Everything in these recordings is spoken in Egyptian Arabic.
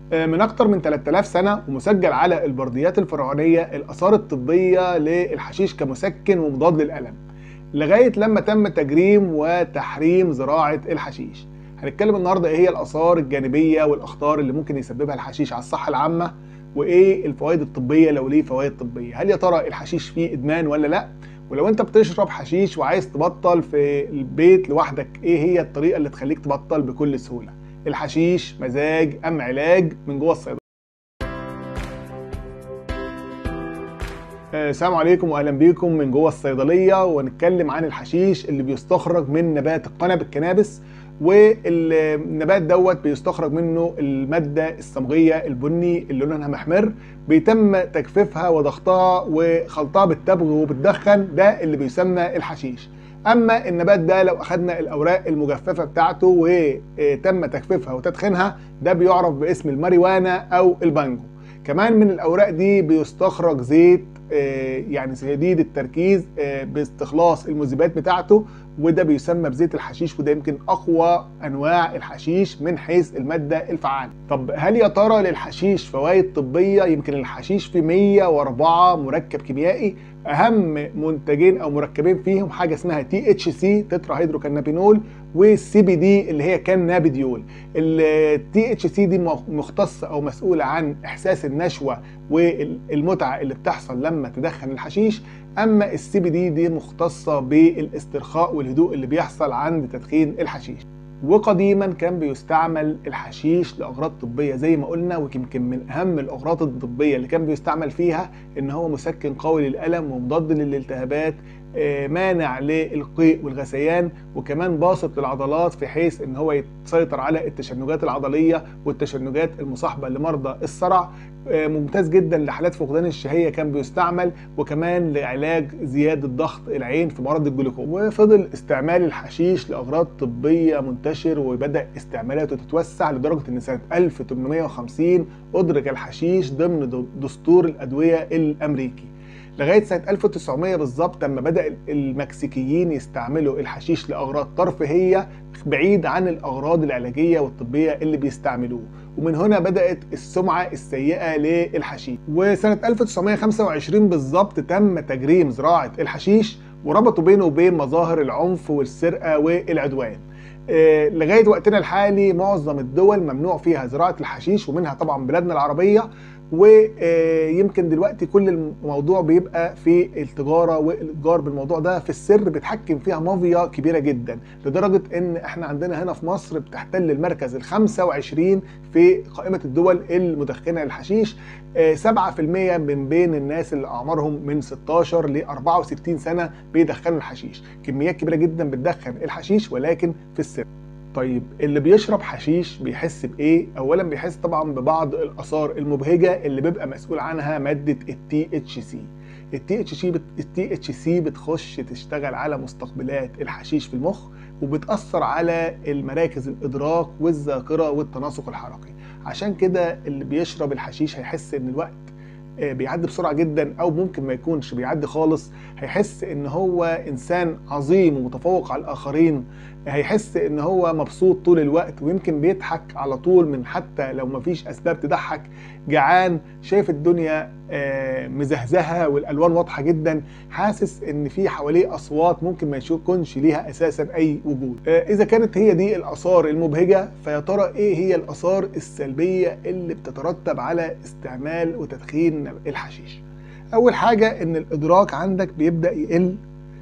من أكتر من 3000 سنة ومسجل على البرديات الفرعونية الآثار الطبية للحشيش كمسكن ومضاد للألم لغاية لما تم تجريم وتحريم زراعة الحشيش هنتكلم النهاردة إيه هي الآثار الجانبية والأخطار اللي ممكن يسببها الحشيش على الصحة العامة وإيه الفوائد الطبية لو ليه فوائد طبية هل يا ترى الحشيش فيه إدمان ولا لأ ولو انت بتشرب حشيش وعايز تبطل في البيت لوحدك ايه هي الطريقه اللي تخليك تبطل بكل سهوله الحشيش مزاج ام علاج من جوه الصيدليه السلام عليكم واهلا بيكم من جوه الصيدليه ونتكلم عن الحشيش اللي بيستخرج من نبات القنب الكنابس والنبات دوت بيستخرج منه الماده الصمغيه البني اللي لونها محمر بيتم تجفيفها وضغطها وخلطها بالتبغ وبالدخن ده اللي بيسمى الحشيش اما النبات ده لو اخدنا الاوراق المجففه بتاعته وتم تجفيفها وتدخينها ده بيعرف باسم الماريوانا او البانجو كمان من الاوراق دي بيستخرج زيت يعني شديد التركيز باستخلاص المذيبات بتاعته وده بيسمى بزيت الحشيش وده يمكن اقوى انواع الحشيش من حيث الماده الفعاله. طب هل يا ترى للحشيش فوائد طبيه؟ يمكن الحشيش في 104 مركب كيميائي اهم منتجين او مركبين فيهم حاجه اسمها تي اتش سي تترا هيدروكانابينول والسي بي دي اللي هي كانابيديول التي اتش سي دي مختصه او مسؤوله عن احساس النشوه والمتعه اللي بتحصل لما تدخن الحشيش اما السي بي دي دي مختصه بالاسترخاء والهدوء اللي بيحصل عند تدخين الحشيش وقديما كان بيستعمل الحشيش لاغراض طبيه زي ما قلنا ويمكن من اهم الاغراض الطبيه اللي كان بيستعمل فيها ان هو مسكن قوي للالم ومضاد للالتهابات مانع للقيء والغثيان وكمان باسط للعضلات في حيث ان هو يسيطر على التشنجات العضليه والتشنجات المصاحبه لمرضى الصرع ممتاز جدا لحالات فقدان الشهيه كان بيستعمل وكمان لعلاج زياده ضغط العين في مرض الجلوكوما وفضل استعمال الحشيش لاغراض طبيه منتشر وبدا استعمالاته تتوسع لدرجه ان سنه 1850 ادرج الحشيش ضمن دستور الادويه الامريكي لغايه سنه 1900 بالظبط لما بدا المكسيكيين يستعملوا الحشيش لاغراض ترفيهيه بعيد عن الاغراض العلاجيه والطبيه اللي بيستعملوه ومن هنا بدات السمعه السيئه للحشيش وسنه 1925 بالظبط تم تجريم زراعه الحشيش وربطوا بينه وبين مظاهر العنف والسرقه والعدوان لغايه وقتنا الحالي معظم الدول ممنوع فيها زراعه الحشيش ومنها طبعا بلادنا العربيه ويمكن دلوقتي كل الموضوع بيبقى في التجاره والاتجار بالموضوع ده في السر بتحكم فيها مافيا كبيره جدا لدرجه ان احنا عندنا هنا في مصر بتحتل المركز ال 25 في قائمه الدول المدخنه للحشيش 7% من بين الناس اللي اعمارهم من 16 ل 64 سنه بيدخنوا الحشيش كميات كبيره جدا بتدخن الحشيش ولكن في السر طيب اللي بيشرب حشيش بيحس بايه؟ اولا بيحس طبعا ببعض الاثار المبهجه اللي بيبقى مسؤول عنها ماده التي اتش سي. التي اتش سي التي اتش سي بتخش تشتغل على مستقبلات الحشيش في المخ وبتاثر على المراكز الادراك والذاكره والتناسق الحركي. عشان كده اللي بيشرب الحشيش هيحس ان الوقت بيعدي بسرعه جدا او ممكن ما يكونش بيعدي خالص هيحس ان هو انسان عظيم ومتفوق على الاخرين هيحس ان هو مبسوط طول الوقت ويمكن بيضحك على طول من حتى لو مفيش اسباب تضحك جعان شايف الدنيا مزهزهه والالوان واضحه جدا حاسس ان في حواليه اصوات ممكن ما يكونش ليها اساسا اي وجود اذا كانت هي دي الاثار المبهجه فيا ترى ايه هي الاثار السلبيه اللي بتترتب على استعمال وتدخين الحشيش اول حاجه ان الادراك عندك بيبدا يقل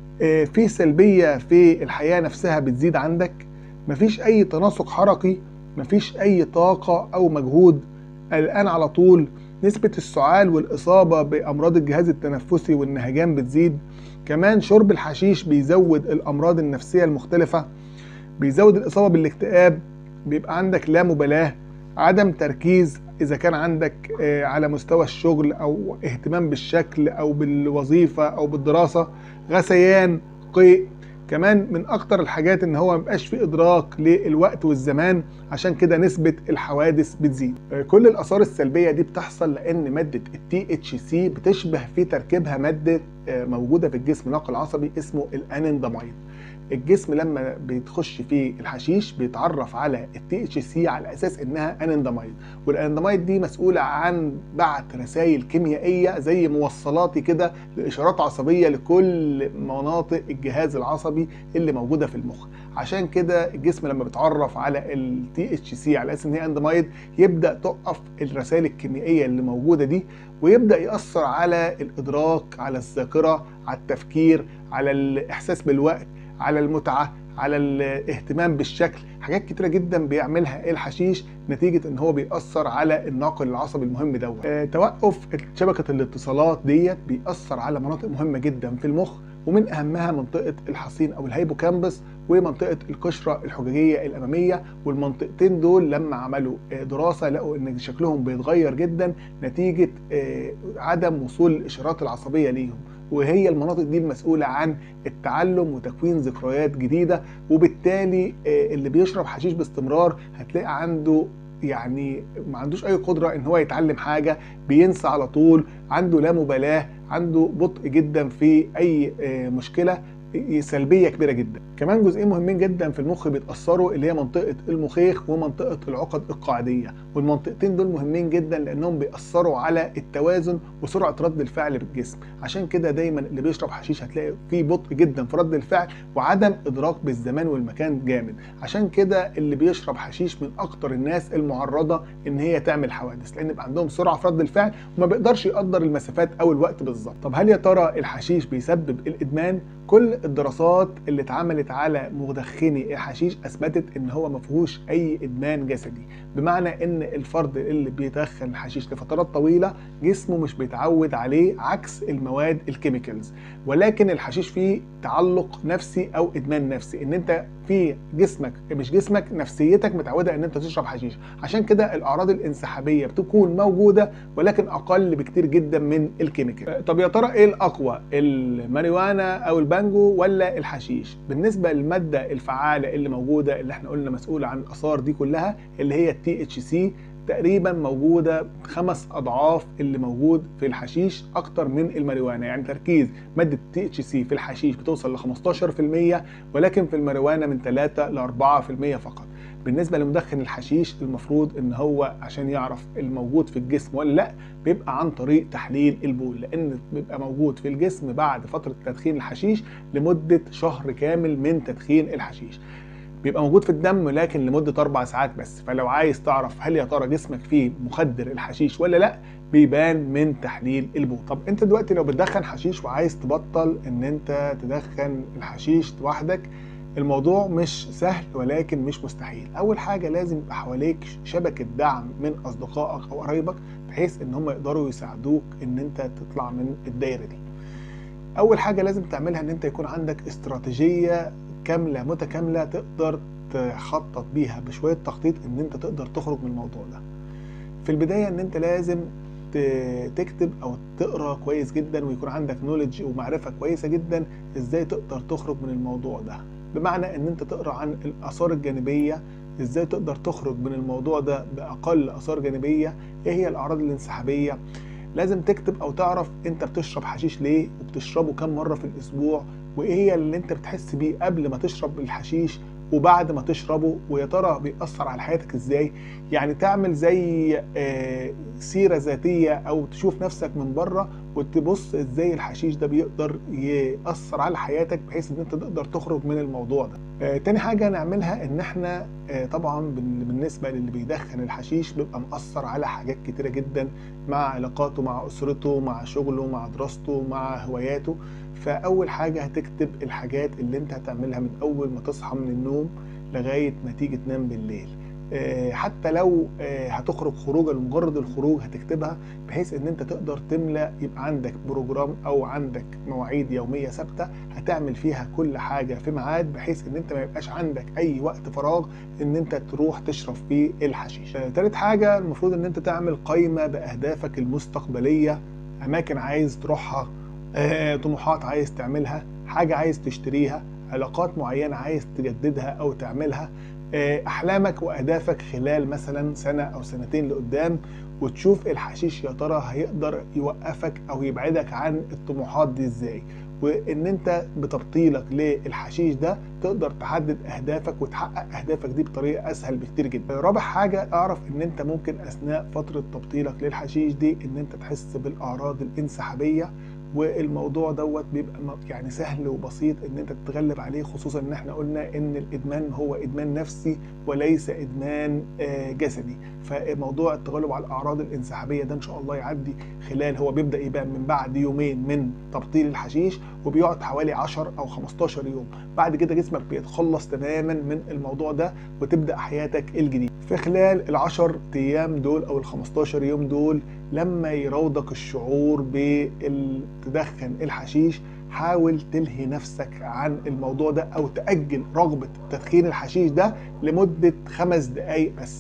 في سلبيه في الحياه نفسها بتزيد عندك مفيش اي تناسق حركي مفيش اي طاقه او مجهود قلقان على طول نسبة السعال والإصابة بأمراض الجهاز التنفسي والنهجان بتزيد كمان شرب الحشيش بيزود الأمراض النفسية المختلفة بيزود الإصابة بالاكتئاب بيبقى عندك لا مبالاة عدم تركيز إذا كان عندك على مستوى الشغل أو اهتمام بالشكل أو بالوظيفة أو بالدراسة غثيان قيء كمان من اكتر الحاجات ان هو مبقاش في ادراك للوقت والزمان عشان كده نسبه الحوادث بتزيد كل الاثار السلبيه دي بتحصل لان ماده التي اتش سي بتشبه في تركيبها ماده موجوده في الجسم ناقل عصبي اسمه الانندامايد الجسم لما بتخش فيه الحشيش بيتعرف على التي اتش سي على اساس انها انندمايد والانندمايد دي مسؤوله عن بعت رسائل كيميائيه زي موصلاتي كده لاشارات عصبيه لكل مناطق الجهاز العصبي اللي موجوده في المخ عشان كده الجسم لما بيتعرف على التي اتش سي على اساس ان هي اندمايد يبدا توقف الرسائل الكيميائيه اللي موجوده دي ويبدا ياثر على الادراك على الذاكره على التفكير على الاحساس بالوقت على المتعه على الاهتمام بالشكل حاجات كتيرة جدا بيعملها الحشيش نتيجة ان هو بيأثر على الناقل العصبي المهم دوت آه توقف شبكة الاتصالات ديت بيأثر على مناطق مهمة جدا في المخ ومن اهمها منطقة الحصين او الهيبوكامبس ومنطقة القشرة الحجاجية الامامية والمنطقتين دول لما عملوا آه دراسة لقوا ان شكلهم بيتغير جدا نتيجة آه عدم وصول الاشارات العصبية ليهم وهي المناطق دي المسؤولة عن التعلم وتكوين ذكريات جديدة وبالتالي اللي بيشرب حشيش باستمرار هتلاقي عنده يعني ما عندوش اي قدرة ان هو يتعلم حاجة بينسى على طول عنده لا مبالاة عنده بطء جدا في اي مشكلة سلبيه كبيره جدا كمان جزئين مهمين جدا في المخ بيتاثروا اللي هي منطقه المخيخ ومنطقه العقد القاعديه والمنطقتين دول مهمين جدا لانهم بيأثروا على التوازن وسرعه رد الفعل بالجسم عشان كده دايما اللي بيشرب حشيش هتلاقي فيه بطء جدا في رد الفعل وعدم ادراك بالزمان والمكان جامد عشان كده اللي بيشرب حشيش من اكتر الناس المعرضه ان هي تعمل حوادث لان بيبقى عندهم سرعه في رد الفعل وما بيقدرش يقدر المسافات او الوقت بالظبط طب هل يا ترى الحشيش بيسبب الادمان كل الدراسات اللي اتعملت على مدخني الحشيش اثبتت ان هو ما فيهوش اي ادمان جسدي بمعنى ان الفرد اللي بيدخن الحشيش لفترات طويله جسمه مش بيتعود عليه عكس المواد الكيميكالز ولكن الحشيش فيه تعلق نفسي او ادمان نفسي ان انت في جسمك مش جسمك نفسيتك متعوده ان انت تشرب حشيش عشان كده الاعراض الانسحابيه بتكون موجوده ولكن اقل بكتير جدا من الكيميكال طب يا ترى ايه الاقوى الماريوانا او البانجو ولا الحشيش بالنسبه للماده الفعاله اللي موجوده اللي احنا قلنا مسؤوله عن الاثار دي كلها اللي هي التي اتش سي تقريبا موجوده خمس اضعاف اللي موجود في الحشيش اكتر من الماريوانا يعني تركيز ماده تي اتش سي في الحشيش بتوصل ل 15% ولكن في الماريوانا من 3 ل 4% فقط بالنسبه لمدخن الحشيش المفروض ان هو عشان يعرف الموجود في الجسم ولا لا بيبقى عن طريق تحليل البول لان بيبقى موجود في الجسم بعد فتره تدخين الحشيش لمده شهر كامل من تدخين الحشيش بيبقى موجود في الدم لكن لمده اربع ساعات بس فلو عايز تعرف هل يا ترى جسمك فيه مخدر الحشيش ولا لا بيبان من تحليل البول طب انت دلوقتي لو بتدخن حشيش وعايز تبطل ان انت تدخن الحشيش لوحدك الموضوع مش سهل ولكن مش مستحيل اول حاجه لازم يبقى حواليك شبكه دعم من اصدقائك او قرايبك بحيث ان هم يقدروا يساعدوك ان انت تطلع من الدايره دي اول حاجه لازم تعملها ان انت يكون عندك استراتيجيه كامله متكامله تقدر تخطط بيها بشويه تخطيط ان انت تقدر تخرج من الموضوع ده في البدايه ان انت لازم تكتب او تقرا كويس جدا ويكون عندك نولج ومعرفه كويسه جدا ازاي تقدر تخرج من الموضوع ده بمعنى ان انت تقرا عن الاثار الجانبيه ازاي تقدر تخرج من الموضوع ده باقل اثار جانبيه ايه هي الاعراض الانسحابيه لازم تكتب او تعرف انت بتشرب حشيش ليه وبتشربه كم مره في الاسبوع وايه هي اللي انت بتحس بيه قبل ما تشرب الحشيش وبعد ما تشربه ويا ترى بيأثر على حياتك ازاي يعني تعمل زي سيرة ذاتية او تشوف نفسك من بره وتبص ازاي الحشيش ده بيقدر يأثر على حياتك بحيث ان انت تقدر تخرج من الموضوع ده تاني حاجة نعملها ان احنا طبعا بالنسبة للي بيدخن الحشيش بيبقى مأثر على حاجات كتيرة جدا مع علاقاته مع اسرته مع شغله مع دراسته مع هواياته فاول حاجه هتكتب الحاجات اللي انت هتعملها من اول ما تصحى من النوم لغايه ما تيجي تنام بالليل حتى لو هتخرج خروجه لمجرد الخروج هتكتبها بحيث ان انت تقدر تملى يبقى عندك بروجرام او عندك مواعيد يوميه ثابته هتعمل فيها كل حاجه في ميعاد بحيث ان انت ما يبقاش عندك اي وقت فراغ ان انت تروح تشرب فيه الحشيش. تالت حاجه المفروض ان انت تعمل قائمه باهدافك المستقبليه اماكن عايز تروحها طموحات عايز تعملها حاجة عايز تشتريها علاقات معينة عايز تجددها أو تعملها أحلامك وأهدافك خلال مثلا سنة أو سنتين لقدام وتشوف الحشيش يا ترى هيقدر يوقفك أو يبعدك عن الطموحات دي إزاي وان انت بتبطيلك للحشيش ده تقدر تحدد اهدافك وتحقق اهدافك دي بطريقه اسهل بكتير جدا رابع حاجه اعرف ان انت ممكن اثناء فتره تبطيلك للحشيش دي ان انت تحس بالاعراض الانسحابيه والموضوع دوت بيبقى يعني سهل وبسيط ان انت تتغلب عليه خصوصا ان احنا قلنا ان الادمان هو ادمان نفسي وليس ادمان جسدي فموضوع التغلب على الاعراض الانسحابيه ده ان شاء الله يعدي خلال هو بيبدا يبان من بعد يومين من تبطيل الحشيش وبيقعد حوالي 10 او 15 يوم بعد كده جسمك بيتخلص تماما من الموضوع ده وتبدا حياتك الجديده في خلال العشر ايام دول او ال 15 يوم دول لما يراودك الشعور بتدخن الحشيش حاول تلهي نفسك عن الموضوع ده او تاجل رغبه تدخين الحشيش ده لمده خمس دقائق بس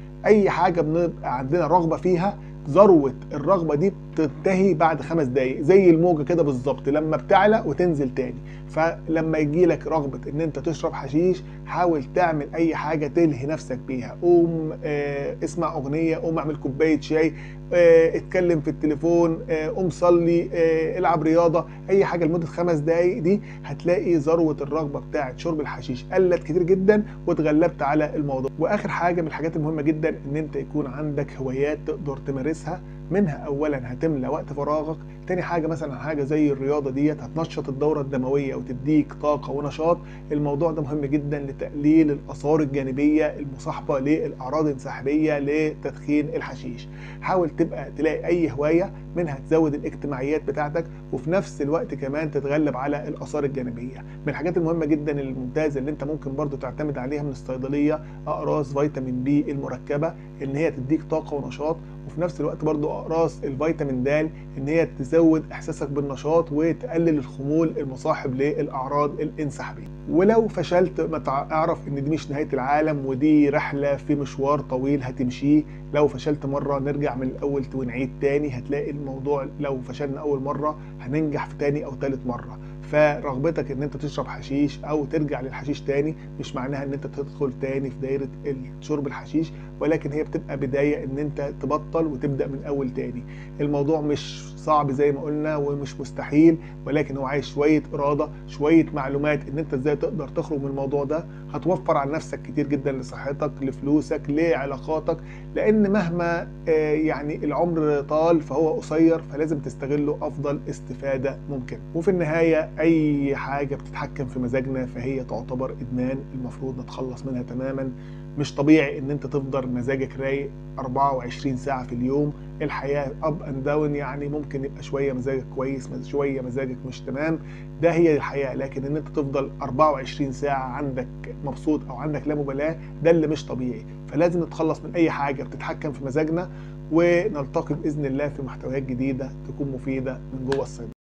اي حاجه بنبقى عندنا رغبه فيها ذروه الرغبه دي بتنتهي بعد خمس دقايق زي الموجه كده بالظبط لما بتعلى وتنزل تاني فلما يجي لك رغبه ان انت تشرب حشيش حاول تعمل اي حاجه تلهي نفسك بيها قوم آه اسمع اغنيه قوم اعمل كوبايه شاي آه اتكلم في التليفون آه قوم صلي آه العب رياضه اي حاجه لمده خمس دقايق دي هتلاقي ذروه الرغبه بتاعه شرب الحشيش قلت كتير جدا واتغلبت على الموضوع واخر حاجه من الحاجات المهمه جدا ان انت يكون عندك هوايات تقدر تمارسها منها اولا هتملى وقت فراغك تاني حاجه مثلا حاجه زي الرياضه ديت هتنشط الدوره الدمويه وتديك طاقه ونشاط الموضوع ده مهم جدا لتقليل الاثار الجانبيه المصاحبه للاعراض الانسحابيه لتدخين الحشيش حاول تبقى تلاقي اي هوايه منها تزود الاجتماعيات بتاعتك وفي نفس الوقت كمان تتغلب على الاثار الجانبيه من الحاجات المهمه جدا الممتازه اللي انت ممكن برضو تعتمد عليها من الصيدليه اقراص فيتامين بي المركبه ان هي تديك طاقه ونشاط وفي نفس الوقت برضو اقراص الفيتامين د ان هي تزود احساسك بالنشاط وتقلل الخمول المصاحب للاعراض الانسحابيه ولو فشلت ما اعرف ان دي مش نهايه العالم ودي رحله في مشوار طويل هتمشيه لو فشلت مره نرجع من الاول ونعيد تاني هتلاقي الموضوع لو فشلنا اول مره هننجح في تاني او تالت مره فرغبتك ان انت تشرب حشيش او ترجع للحشيش تاني مش معناها ان انت تدخل تاني في دايره شرب الحشيش ولكن هي بتبقى بدايه ان انت تبطل وتبدا من اول تاني الموضوع مش صعب زي ما قلنا ومش مستحيل ولكن هو عايز شويه اراده شويه معلومات ان انت ازاي تقدر تخرج من الموضوع ده هتوفر على نفسك كتير جدا لصحتك لفلوسك لعلاقاتك لان مهما يعني العمر طال فهو قصير فلازم تستغله افضل استفاده ممكن وفي النهايه اي حاجه بتتحكم في مزاجنا فهي تعتبر ادمان المفروض نتخلص منها تماما مش طبيعي ان انت تفضل مزاجك رايق 24 ساعه في اليوم الحياه اب اند داون يعني ممكن يبقى شويه مزاجك كويس شويه مزاجك مش تمام ده هي الحياه لكن ان انت تفضل 24 ساعه عندك مبسوط او عندك لا مبالاه ده اللي مش طبيعي فلازم نتخلص من اي حاجه بتتحكم في مزاجنا ونلتقي باذن الله في محتويات جديده تكون مفيده من جوه الصيدليه